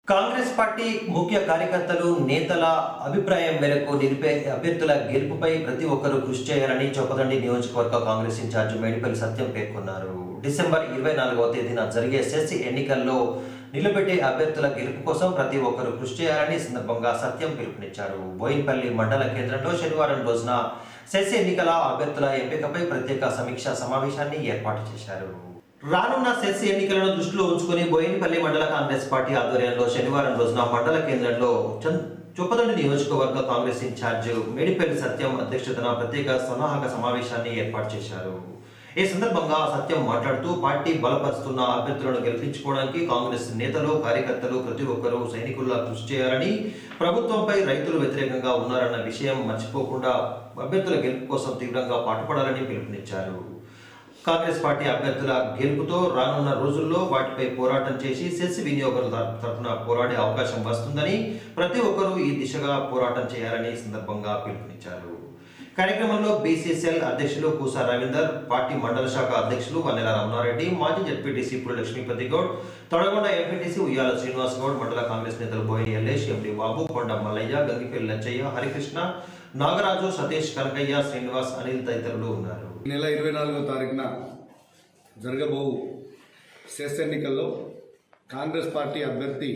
Congress party ముఖ్య కార్యకర్తలు నేతల అభిప్రాయం మేరకు నిలిపే అభ్యర్థుల గెలుపుపై ప్రతి ఒక్కరూ కృషి చేయాలని చొప్పదండి నియోజకవర్గ కాంగ్రెస్ ఇన్ఛార్జ్ మేడిపల్లి సత్యం పేర్కొన్నారు డిసెంబర్ ఇరవై నాలుగవ తేదీన జరిగే సెస్ ఎన్నికల్లో నిలబెట్టే అభ్యర్థుల గెలుపు కోసం ప్రతి ఒక్కరూ కృషి చేయాలని ఈ సందర్భంగా సత్యం పిలుపునిచ్చారు బోయిన్పల్లి మండల కేంద్రంలో శనివారం రోజున సెస్ ఎన్నికల అభ్యర్థుల ఎంపికపై ప్రత్యేక సమీక్షా సమావేశాన్ని ఏర్పాటు చేశారు రానున్న సెస్ ఎన్నికలను దృష్టిలో ఉంచుకుని బోయినపల్లి మండల కాంగ్రెస్ పార్టీ ఆధ్వర్యంలో శనివారం రోజున మండల కేంద్రంలో చం- చొప్పదండి నియోజకవర్గ కాంగ్రెస్ ఇన్ఛార్జ్ మేడిపల్లి సత్యం అధ్యక్షతన ప్రత్యేక సన్నాహక సమావేశాన్ని ఏర్పాటు చేశారు ఈ సందర్భంగా సత్యం మాట్లాడుతూ పార్టీ బలపరుస్తున్న అభ్యర్థులను గెలిపించుకోవడానికి కాంగ్రెస్ నేతలు కార్యకర్తలు ప్రతి ఒక్కరూ సైనికుల్లా కృషి చేయాలని ప్రభుత్వంపై రైతులు వ్యతిరేకంగా ఉన్నారన్న విషయం మర్చిపోకుండా అభ్యర్థుల గెలుపు కోసం తీవ్రంగా పాటుపడాలని పిలుపునిచ్చారు కాంగ్రెస్ పార్టీ అభ్యర్థుల గెలుపుతో రానున్న రోజుల్లో వాటిపై పోరాటం చేసి సెస్ వినియోగదారుల తరఫున పోరాడే అవకాశం వస్తుందని ప్రతి ఒక్కరూ ఈ దిశగా పోరాటం చేయాలని ఈ సందర్భంగా పిలుపునిచ్చారు కార్యక్రమంలో బీసీసీఎల్ అధ్యక్షులు పూసా రవీందర్ పార్టీ మండల శాఖ అధ్యక్షులు వన్నెల రమణారెడ్డి మాజీ జడ్పీటీసీ పురి లక్ష్మీపతి గౌడ్ తొడగొండ ఎంపీటీసీ ఉయ్యాల శ్రీనివాస్ గౌడ్ మండల కాంగ్రెస్ నేతలు బోయిని ఎల్లేష్ ఎండి బాబు కొండ మల్లయ్య గంగిపల్లి లచ్చయ్య హరికృష్ణ నాగరాజు సతీష్ కనకయ్య శ్రీనివాస్ అనిల్ తదితరులు ఉన్నారు ఈ నెల ఇరవై నాలుగో తారీఖున జరగబోవు సెస్ ఎన్నికల్లో కాంగ్రెస్ పార్టీ అభ్యర్థి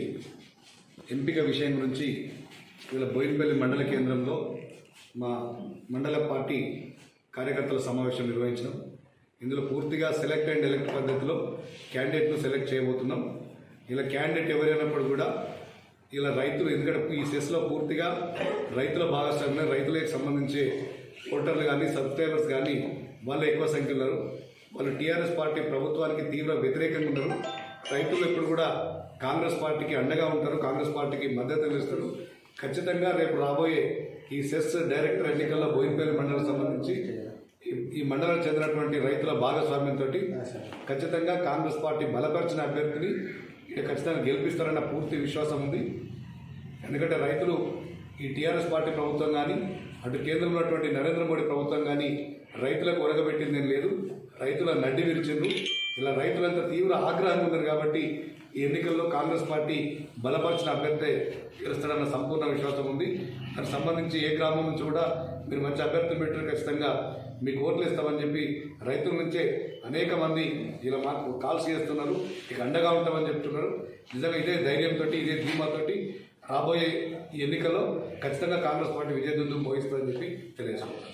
ఎంపిక విషయం గురించి ఇవాళ బోయినపల్లి మండల కేంద్రంలో మా మండల పార్టీ కార్యకర్తల సమావేశం నిర్వహించినాం ఇందులో పూర్తిగా సెలెక్ట్ అండ్ ఎలెక్ట్ పద్ధతిలో క్యాండిడేట్ను సెలెక్ట్ చేయబోతున్నాం ఇలా క్యాండిడేట్ ఎవరైనప్పుడు కూడా ఇలా రైతులు ఎందుకంటే ఈ సెస్లో పూర్తిగా రైతుల భాగస్వామ్యం రైతులకు సంబంధించి ఓటర్లు కానీ సబ్స్క్రైబర్స్ కానీ వాళ్ళు ఎక్కువ సంఖ్యలో ఉన్నారు వాళ్ళు టీఆర్ఎస్ పార్టీ ప్రభుత్వానికి తీవ్ర వ్యతిరేకంగా ఉన్నారు రైతులు ఎప్పుడు కూడా కాంగ్రెస్ పార్టీకి అండగా ఉంటారు కాంగ్రెస్ పార్టీకి మద్దతు ఇస్తారు ఖచ్చితంగా రేపు రాబోయే ఈ సెస్ డైరెక్టర్ ఎన్నికల్లో బోయినపల్లి మండలం సంబంధించి ఈ- ఈ మండలానికి చెందినటువంటి రైతుల భాగస్వామ్యంతో ఖచ్చితంగా కాంగ్రెస్ పార్టీ బలపరిచిన అభ్యర్థిని ఇక ఖచ్చితంగా గెలిపిస్తారన్న పూర్తి విశ్వాసం ఉంది ఎందుకంటే రైతులు ఈ టీఆర్ఎస్ పార్టీ ప్రభుత్వం కానీ అటు కేంద్రంలో ఉన్నటువంటి నరేంద్ర మోడీ ప్రభుత్వం కానీ రైతులకు ఒరగబెట్టింది ఏం లేదు రైతుల నడ్డి విరిచిండ్రు ఇలా రైతులంతా తీవ్ర ఆగ్రహం ఉన్నారు కాబట్టి ఈ ఎన్నికల్లో కాంగ్రెస్ పార్టీ బలపరిచిన అభ్యర్థి గెలుస్తాడన్న సంపూర్ణ విశ్వాసం ఉంది దానికి సంబంధించి ఏ గ్రామం నుంచి కూడా మీరు మంచి అభ్యర్థులు పెట్టారు ఖచ్చితంగా మీకు ఓట్లు ఇస్తామని చెప్పి రైతుల నుంచే అనేక మంది ఇలా మాకు కాల్స్ చేస్తున్నారు ఇక అండగా ఉంటామని చెప్తున్నారు నిజంగా ఇదే ధైర్యంతో ఇదే ధీమాతోటి రాబోయే ఈ ఎన్నికల్లో ఖచ్చితంగా కాంగ్రెస్ పార్టీ విజయదుందు మోగిస్తుందని చెప్పి తెలియజేస్తున్నాను